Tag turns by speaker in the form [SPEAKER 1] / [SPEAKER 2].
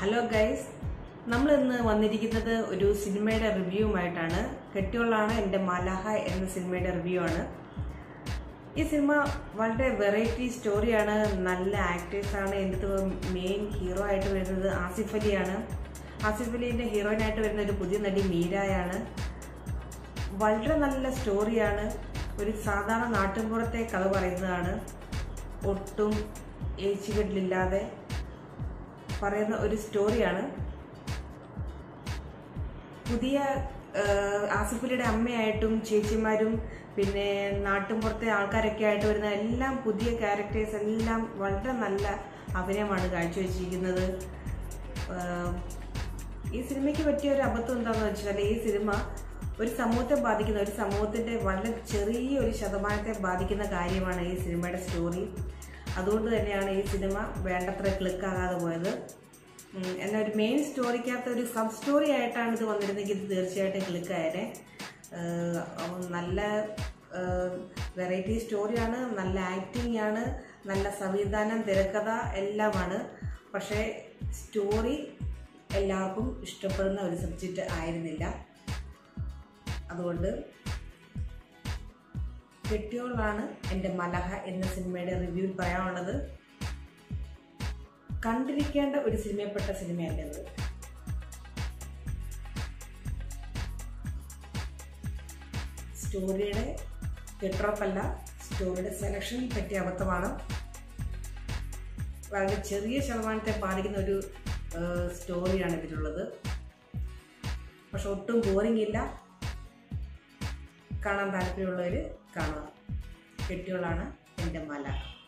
[SPEAKER 1] hello guys നമ്മൾ ഇന്ന് വന്നിരിക്കുന്നത് ഒരു സിനിമയുടെ റിവ്യൂവുമായിട്ടാണ് കെട്ടിയോളാണ് എൻ്റെ മലഹ എന്ന സിനിമയുടെ റിവ്യൂ ആണ് ഈ സിനിമ വളരെ വെറൈറ്റി സ്റ്റോറിയാണ് നല്ല ആക്ടേഴ്സാണ് എൻ്റെ മെയിൻ ഹീറോ ആയിട്ട് വരുന്നത് ആസിഫ് അലിയാണ് ആസിഫ് അലിൻ്റെ ഹീറോയിനായിട്ട് വരുന്ന ഒരു പുതിയ നടി മീരായാണ് വളരെ നല്ല സ്റ്റോറിയാണ് ഒരു സാധാരണ നാട്ടിൻപുറത്തെ കഥ പറയുന്നതാണ് ഒട്ടും ഏച്ചുകെട്ടിലില്ലാതെ പറയുന്ന ഒരു സ്റ്റോറിയാണ് പുതിയ ആസിഫലിയുടെ അമ്മയായിട്ടും ചേച്ചിമാരും പിന്നെ നാട്ടിൻപുറത്തെ ആൾക്കാരൊക്കെ ആയിട്ട് വരുന്ന എല്ലാം പുതിയ ക്യാരക്ടേഴ്സ് എല്ലാം വളരെ നല്ല അഭിനയമാണ് കാഴ്ചവെച്ചിരിക്കുന്നത് ആഹ് ഈ സിനിമയ്ക്ക് പറ്റിയ ഒരു അബദ്ധം എന്താണെന്ന് വെച്ചാൽ ഈ സിനിമ ഒരു സമൂഹത്തെ ബാധിക്കുന്ന ഒരു സമൂഹത്തിന്റെ വളരെ ചെറിയ ഒരു ശതമാനത്തെ ബാധിക്കുന്ന കാര്യമാണ് ഈ സിനിമയുടെ സ്റ്റോറി അതുകൊണ്ട് തന്നെയാണ് ഈ സിനിമ വേണ്ടത്ര ക്ലിക്ക് ആകാതെ പോയത് ഉം, എന്നാൽ ഒരു മെയിൻ സ്റ്റോറിക്കകത്ത് ഒരു സബ് സ്റ്റോറി ആയിട്ടാണ് ഇത് വന്നിരുന്നെങ്കിൽ ഇത് തീർച്ചയായിട്ടും ക്ലിക്ക് ആയേനെ ഏഹ്, അപ്പം നല്ല വെറൈറ്റി സ്റ്റോറിയാണ് നല്ല ആക്ടിങ് ആണ് നല്ല സംവിധാനം തിരക്കഥ എല്ലാമാണ് പക്ഷേ സ്റ്റോറി എല്ലാവർക്കും ഇഷ്ടപ്പെടുന്ന ഒരു സബ്ജക്റ്റ് ആയിരുന്നില്ല അതുകൊണ്ട് കെട്ടിയോളാണ് എൻ്റെ മലഹ എന്ന സിനിമയുടെ റിവ്യൂവിൽ പറയാനുള്ളത് കണ്ടിരിക്കേണ്ട ഒരു സിനിമയിൽപ്പെട്ട സിനിമയല്ലത് സ്റ്റോറിയുടെ കെട്ടുറപ്പല്ല സ്റ്റോറിയുടെ സെലക്ഷനിൽ പറ്റിയ അബദ്ധമാണ് വളരെ ചെറിയ ശതമാനത്തെ ബാധിക്കുന്ന ഒരു ഏഹ്, സ്റ്റോറിയാണ് ഇതിലുള്ളത് പക്ഷെ ഒട്ടും ബോറിംഗ് ഇല്ല കാണാൻ താല്പര്യമുള്ളവർ കാണുക കെട്ടിയോളാണ് എൻ്റെ മല